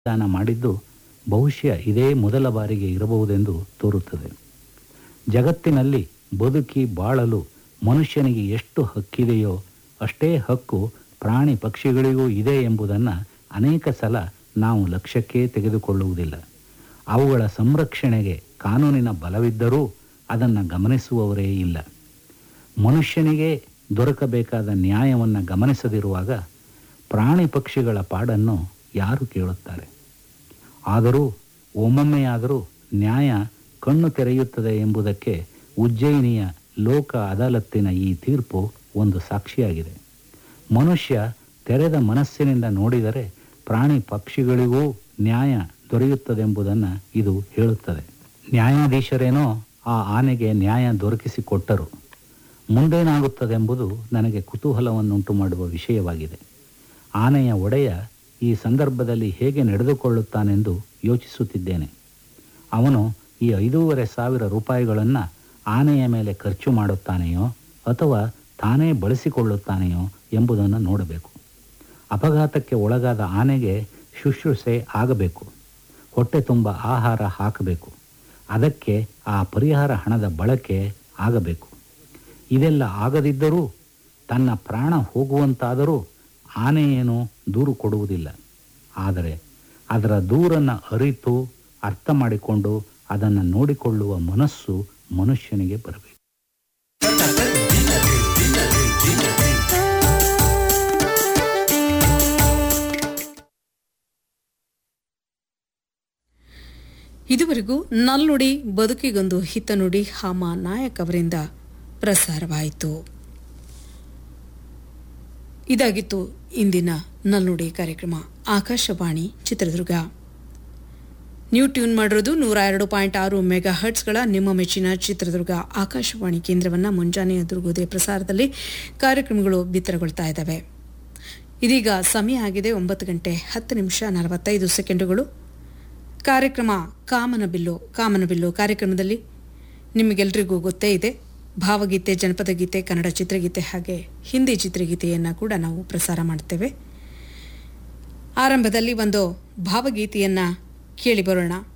ದಾನ ಮಾಡಿದ್ದು ಬಹುಶಃ ಇದೇ ಮೊದಲ ಬಾರಿಗೆ ಇರಬಹುದೆಂದು ತೋರುತ್ತದೆ ಜಗತ್ತಿನಲ್ಲಿ ಬದುಕಿ ಬಾಳಲು ಮನುಷ್ಯನಿಗೆ ಎಷ್ಟು ಹಕ್ಕಿದೆಯೋ ಅಷ್ಟೇ ಹಕ್ಕು ಪ್ರಾಣಿ ಪಕ್ಷಿಗಳಿಗೂ ಇದೆ ಎಂಬುದನ್ನು ಅನೇಕ ಸಲ ನಾವು ಲಕ್ಷ್ಯಕ್ಕೇ ತೆಗೆದುಕೊಳ್ಳುವುದಿಲ್ಲ ಅವುಗಳ ಸಂರಕ್ಷಣೆಗೆ ಕಾನೂನಿನ ಬಲವಿದ್ದರೂ ಅದನ್ನು ಗಮನಿಸುವವರೇ ಇಲ್ಲ ಮನುಷ್ಯನಿಗೆ ದೊರಕಬೇಕಾದ ನ್ಯಾಯವನ್ನು ಗಮನಿಸದಿರುವಾಗ ಪ್ರಾಣಿ ಪಕ್ಷಿಗಳ ಪಾಡನ್ನು ಯಾರು ಕೇಳುತ್ತಾರೆ ಆದರೂ ಒಮ್ಮೊಮ್ಮೆಯಾದರೂ ನ್ಯಾಯ ಕಣ್ಣು ತೆರೆಯುತ್ತದೆ ಎಂಬುದಕ್ಕೆ ಉಜ್ಜಯಿನಿಯ ಲೋಕ ಅದಾಲತ್ತಿನ ಈ ತೀರ್ಪು ಒಂದು ಸಾಕ್ಷಿಯಾಗಿದೆ ಮನುಷ್ಯ ತೆರೆದ ಮನಸ್ಸಿನಿಂದ ನೋಡಿದರೆ ಪ್ರಾಣಿ ಪಕ್ಷಿಗಳಿಗೂ ನ್ಯಾಯ ದೊರೆಯುತ್ತದೆಂಬುದನ್ನು ಇದು ಹೇಳುತ್ತದೆ ನ್ಯಾಯಾಧೀಶರೇನೋ ಆ ಆನೆಗೆ ನ್ಯಾಯ ದೊರಕಿಸಿಕೊಟ್ಟರು ಮುಂದೇನಾಗುತ್ತದೆಂಬುದು ನನಗೆ ಕುತೂಹಲವನ್ನುಂಟು ಮಾಡುವ ವಿಷಯವಾಗಿದೆ ಆನೆಯ ಒಡೆಯ ಈ ಸಂದರ್ಭದಲ್ಲಿ ಹೇಗೆ ನಡೆದುಕೊಳ್ಳುತ್ತಾನೆಂದು ಯೋಚಿಸುತ್ತಿದ್ದೇನೆ ಅವನು ಈ ಐದೂವರೆ ಸಾವಿರ ರೂಪಾಯಿಗಳನ್ನು ಆನೆಯ ಮೇಲೆ ಖರ್ಚು ಮಾಡುತ್ತಾನೆಯೋ ಅಥವಾ ತಾನೇ ಬಳಸಿಕೊಳ್ಳುತ್ತಾನೆಯೋ ಎಂಬುದನ್ನು ನೋಡಬೇಕು ಅಪಘಾತಕ್ಕೆ ಒಳಗಾದ ಆನೆಗೆ ಶುಶ್ರೂಷೆ ಆಗಬೇಕು ಹೊಟ್ಟೆ ತುಂಬ ಆಹಾರ ಹಾಕಬೇಕು ಅದಕ್ಕೆ ಆ ಪರಿಹಾರ ಹಣದ ಬಳಕೆ ಆಗಬೇಕು ಇದೆಲ್ಲ ಆಗದಿದ್ದರೂ ತನ್ನ ಪ್ರಾಣ ಹೋಗುವಂತಾದರೂ ಆನೆಯೇನು ದೂರು ಕೊಡುವುದಿಲ್ಲ ಆದರೆ ಅದರ ದೂರನ್ನು ಅರಿತು ಅರ್ಥ ಮಾಡಿಕೊಂಡು ಅದನ್ನು ನೋಡಿಕೊಳ್ಳುವ ಮನಸ್ಸು ಮನುಷ್ಯನಿಗೆ ಬರಬೇಕು ಇದುವರೆಗೂ ನಲ್ನುಡಿ ಬದುಕಿಗೊಂದು ಹಿತನುಡಿ ಹಾಮ ನಾಯಕ್ ಅವರಿಂದ ಪ್ರಸಾರವಾಯಿತು ಇದಾಗಿತ್ತು ಇಂದಿನ ನಲ್ನುಡಿ ಕಾರ್ಯಕ್ರಮ ಆಕಾಶವಾಣಿ ಚಿತ್ರದುರ್ಗ ನೀವು ಟ್ಯೂನ್ ಮಾಡಿರೋದು ನೂರ ಎರಡು ಪಾಯಿಂಟ್ ಆರು ಮೆಗಾ ಹರ್ಟ್ಸ್ಗಳ ನಿಮ್ಮ ಮೆಚ್ಚಿನ ಚಿತ್ರದುರ್ಗ ಆಕಾಶವಾಣಿ ಕೇಂದ್ರವನ್ನು ಮುಂಜಾನೆಯ ದುರ್ಗೋದಯ ಪ್ರಸಾರದಲ್ಲಿ ಕಾರ್ಯಕ್ರಮಗಳು ಬಿತ್ತರಗೊಳ್ತಾ ಇದ್ದಾವೆ ಇದೀಗ ಸಮಯ ಆಗಿದೆ ಒಂಬತ್ತು ಗಂಟೆ ಹತ್ತು ನಿಮಿಷ ನಲವತ್ತೈದು ಸೆಕೆಂಡುಗಳು ಕಾರ್ಯಕ್ರಮ ಕಾಮನಬಿಲ್ಲು ಕಾಮನಬಿಲ್ಲು ಕಾರ್ಯಕ್ರಮದಲ್ಲಿ ನಿಮಗೆಲ್ರಿಗೂ ಗೊತ್ತೇ ಇದೆ ಭಾವಗೀತೆ ಜನಪದ ಗೀತೆ ಕನ್ನಡ ಚಿತ್ರಗೀತೆ ಹಾಗೆ ಹಿಂದಿ ಚಿತ್ರಗೀತೆಯನ್ನು ಕೂಡ ನಾವು ಪ್ರಸಾರ ಮಾಡ್ತೇವೆ ಆರಂಭದಲ್ಲಿ ಒಂದು ಭಾವಗೀತೆಯನ್ನು ಕೇಳಿ ಬರೋಣ